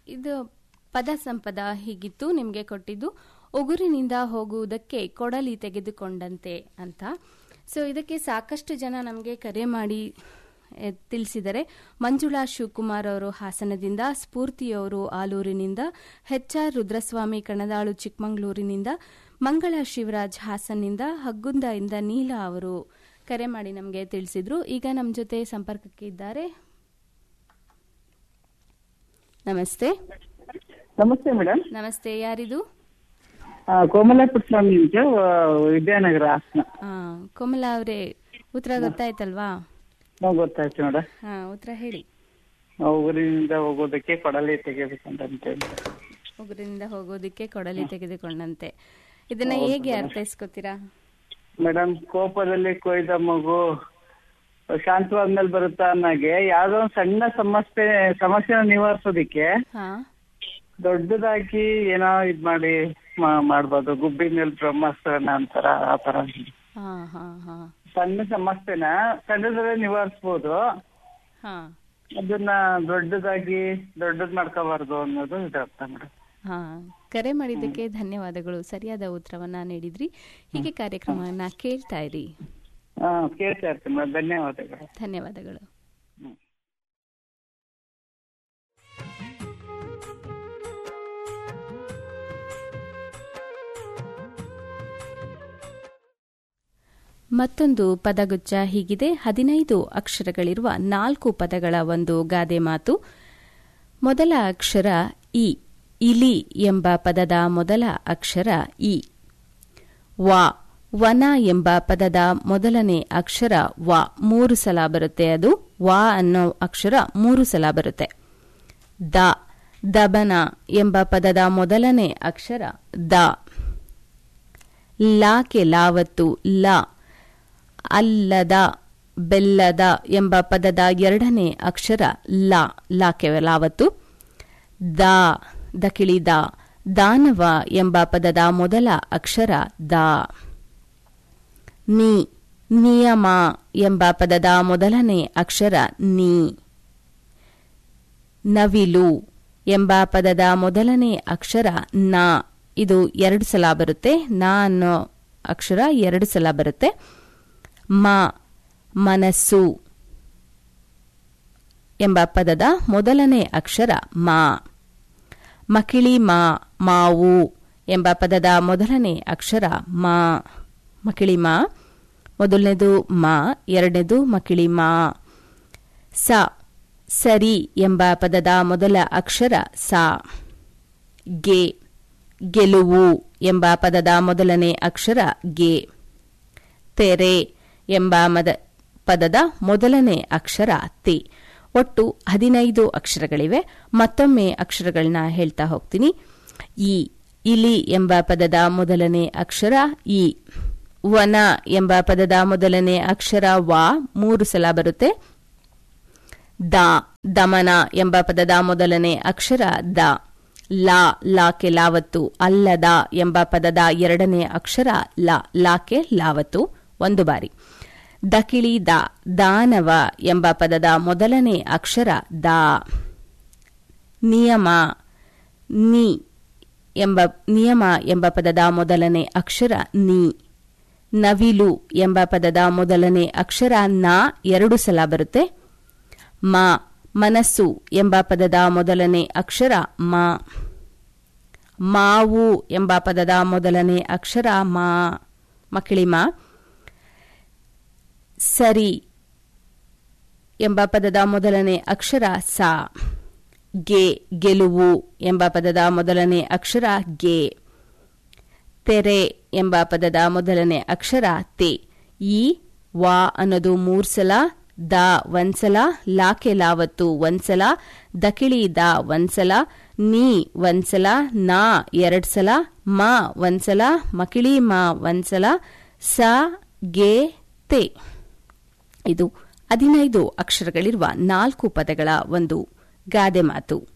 ಇದು ಪದ ಸಂಪದ ಹೀಗಿತ್ತು ನಿಮಗೆ ಕೊಟ್ಟಿದ್ದು ಉಗುರಿನಿಂದ ಹೋಗುವುದಕ್ಕೆ ಕೊಡಲಿ ತೆಗೆದುಕೊಂಡಂತೆ ಅಂತ ಸೊ ಇದಕ್ಕೆ ಸಾಕಷ್ಟು ಜನ ನಮಗೆ ಕರೆ ಮಾಡಿ ಎ, ತಿಳಿಸಿದರೆ ಮಂಜುಳಾ ಶಿವಕುಮಾರ್ ಅವರು ಹಾಸನದಿಂದ ಸ್ಫೂರ್ತಿಯವರು ಆಲೂರಿನಿಂದ ಎಚ್ ಆರ್ ರುದ್ರಸ್ವಾಮಿ ಕಣದಾಳು ಚಿಕ್ಕಮಗಳೂರಿನಿಂದ ಮಂಗಳ ಶಿವರಾಜ್ ಹಾಸನ್ನಿಂದ ಹಗ್ಗುಂದ ಇಂದ ನೀಲಾ ಅವರು ಕರೆ ಮಾಡಿ ನಮಗೆ ತಿಳಿಸಿದ್ರು ಈಗ ನಮ್ಮ ಜೊತೆ ಸಂಪರ್ಕಕ್ಕೆ ಇದ್ದಾರೆ ನಮಸ್ತೆ ನಮಸ್ತೆ ಮೇಡಮ್ ನಮಸ್ತೆ ಯಾರಿದು ಕೋಮಲ ಪುಟ್ಸ್ವಾಮಿ ಅಂತ ಆ, ವಿದ್ಯಾನಗರ ಹಾಸನ ಆ, ಕೋಮಲ ಅವರೇ ಉತ್ತರ ಗೊತ್ತಾಯ್ತಲ್ವಾ ನಾವು ಗೊತ್ತಾಯ್ತು ಮೇಡಮ್ ಹಾ ಉತ್ತರ ಹೇಳಿ ಊರಿನಿಂದ ಹೋಗೋದಕ್ಕೆ ಕೊಡಲಿ ತೆಗೆದುಕೊಂಡಂತೆ ಉಗುರಿನಿಂದ ಹೋಗೋದಕ್ಕೆ ಕೊಡಲಿ ತೆಗೆದುಕೊಂಡಂತೆ ಇದನ್ನ ಹೇಗೆ ಅರ್ಥೈಸ್ಕೊತೀರಾ ಮೇಡಮ್ ಕೋಪದಲ್ಲಿ ಕೊಯ್ದ ಮಗು ಶಾಂತವಾದ್ಮೇಲೆ ಬರುತ್ತಾ ಅನ್ನೋಗೆ ಯಾವ್ದೋ ಒಂದ್ ಸಣ್ಣ ಸಮಸ್ಯೆ ಸಮಸ್ಯೆನ ನಿವಾರಿಸೋದಿಕ್ಕೆ ಹಾ ದೊಡ್ಡದಾಗಿ ಏನೋ ಇದ್ ಮಾಡಿ ಮಾ- ಮಾಡ್ಬೋದು ಗುಬ್ಬಿ ಮೇಲೆ ಬ್ರಹ್ಮಾಸ್ತ್ರನ ಅಂತಾರ ಆ ತರ ಹಾ ಹಾ ಹಾ ಸಣ್ಣ ಸಮಸ್ಯೆನ ಸಣ್ಣದಲ್ಲೇ ನಿವಾರಿಸ್ಬೋದು ಹಾ ಅದನ್ನ ದೊಡ್ಡದಾಗಿ ದೊಡ್ಡದ್ ಮಾಡ್ಕೋಬಾರ್ದು ಅನ್ನೋದು ಇದರ್ಥ ಮೇಡಮ್ ಹಾ ಕರೆ ಮಾಡಿದ್ದಕ್ಕೆ ಧನ್ಯವಾದಗಳು ಸರಿಯಾದ ಉತ್ತರವನ್ನ ನೀಡಿದ್ರಿ ಹೀಗೆ ಕಾರ್ಯಕ್ರಮವನ್ನ ಕೇಳ್ತಾ ಇರಿ ಹಾ ಕೇಳ್ತಾ ಇರ್ತೀನಿ ಮೇಡಮ್ ಧನ್ಯವಾದಗಳು ಧನ್ಯವಾದಗಳು ಮತ್ತೊಂದು ಪದಗುಚ್ಛ ಹೀಗಿದೆ ಹದಿನೈದು ಅಕ್ಷರಗಳಿರುವ ನಾಲ್ಕು ಪದಗಳ ಒಂದು ಗಾದೆ ಮಾತು ಮೊದಲ ಅಕ್ಷರ ಇ ಇಲಿ ಎಂಬ ಪದದ ಮೊದಲ ಅಕ್ಷರ ಇ ವಾ ವನ ಎಂಬ ಪದದ ಮೊದಲನೇ ಅಕ್ಷರ ವ ಮೂರು ಸಲ ಬರುತ್ತೆ ಅದು ವಾ ಅನ್ನೋ ಅಕ್ಷರ ಮೂರು ಸಲ ಬರುತ್ತೆ ದ ದಬನ ಎಂಬ ಪದದ ಮೊದಲನೇ ಅಕ್ಷರ ದ ಲಾಕೆ ಲಾವತ್ತು ಲ ಅಲ್ಲದ ಬೆಲ್ಲದ ಎಂಬ ಪದದ ಎರಡನೇ ಅಕ್ಷರ ಲ ಲಾಕೆ ಲಾವತ್ತು ದಾ ದಕಿಳಿ ದ ದಾನವ ಎಂಬ ಪದದ ಮೊದಲ ಅಕ್ಷರ ದ ನಿ ನಿಯಮ ಎಂಬ ಪದದ ಮೊದಲನೇ ಅಕ್ಷರ ನೀ ನವಿಲು ಎಂಬ ಪದದ ಮೊದಲನೇ ಅಕ್ಷರ ನ ಇದು ಎರಡು ಸಲ ಬರುತ್ತೆ ನ ಅನ್ನೋ ಅಕ್ಷರ ಎರಡು ಸಲ ಬರುತ್ತೆ ಮ ಮನಸ್ಸು ಎಂಬ ಪದದ ಮೊದಲನೇ ಅಕ್ಷರ ಮಾ ಮಕಿಳಿ ಮಾ ಮಾವು ಎಂಬ ಪದದ ಮೊದಲನೇ ಅಕ್ಷರ ಮಾ ಮಕಿಳಿ ಮಾ ಮೊದಲನೇದು ಮಾ ಎರಡನೇದು ಮಕಿಳಿ ಮಾ ಸ ಸರಿ ಎಂಬ ಪದದ ಮೊದಲ ಅಕ್ಷರ ಸಾ ಗೆ ಗೆಲುವು ಎಂಬ ಪದದ ಮೊದಲನೇ ಅಕ್ಷರ ಗೆ ತೆರೆ ಎಂಬ ಮದ ಪದದ ಮೊದಲನೇ ಅಕ್ಷರ ತೆ ಒಟ್ಟು ಹದಿನೈದು ಅಕ್ಷರಗಳಿವೆ ಮತ್ತೊಮ್ಮೆ ಅಕ್ಷರಗಳನ್ನ ಹೇಳ್ತಾ ಹೋಗ್ತೀನಿ ಈ ಇಲಿ ಎಂಬ ಪದದ ಮೊದಲನೇ ಅಕ್ಷರ ಈ ವನ ಎಂಬ ಪದದ ಮೊದಲನೇ ಅಕ್ಷರ ವ ಮೂರು ಸಲ ಬರುತ್ತೆ ದ ದಮನ ಎಂಬ ಪದದ ಮೊದಲನೇ ಅಕ್ಷರ ದ ಲಾ ಲಾಕೆ ಲಾವತ್ತು ಅಲ್ಲದ ಎಂಬ ಪದದ ಎರಡನೇ ಅಕ್ಷರ ಲ ಲಾಕೆ ಲಾವತ್ತು ಒಂದು ಬಾರಿ ದಕಿಳಿ ದ ದಾನವ ಎಂಬ ಪದದ ಮೊದಲನೇ ಅಕ್ಷರ ದ ನಿಯಮ ನಿ ಎಂಬ ನಿಯಮ ಎಂಬ ಪದದ ಮೊದಲನೇ ಅಕ್ಷರ ನೀ ನವಿಲು ಎಂಬ ಪದದ ಮೊದಲನೇ ಅಕ್ಷರ ನ ಎರಡು ಸಲ ಬರುತ್ತೆ ಮ ಮನಸ್ಸು ಎಂಬ ಪದದ ಮೊದಲನೇ ಅಕ್ಷರ ಮ ಮಾವು ಎಂಬ ಪದದ ಮೊದಲನೇ ಅಕ್ಷರ ಮಾ ಮಕ್ಕಳಿ ಮಾ ಸರಿ ಎಂಬ ಪದದ ಮೊದಲನೇ ಅಕ್ಷರ ಸಾ ಗೆ ಗೆಲುವು ಎಂಬ ಪದದ ಮೊದಲನೇ ಅಕ್ಷರ ಗೆ ತೆರೆ ಎಂಬ ಪದದ ಮೊದಲನೇ ಅಕ್ಷರ ತೆ ಈ ವಾ ಅನ್ನೋದು ಮೂರ್ ಸಲ ದ ಒಂದ್ಸಲ ಲಾಕೆ ಲಾವತ್ತು ಒಂದ್ಸಲ ದಕಿಳಿ ದ ಒಂದ್ಸಲ ನೀ ಒಂದ್ಸಲ ನಾ ಎರಡ್ ಸಲ ಮ ಒಂದ್ಸಲ ಮಕಿಳಿ ಮ ಒಂದ್ಸಲ ಸ ಗೆ ತೆ ಇದು ಹದಿನೈದು ಅಕ್ಷರಗಳಿರುವ ನಾಲ್ಕು ಪದಗಳ ಒಂದು ಗಾದೆ ಮಾತು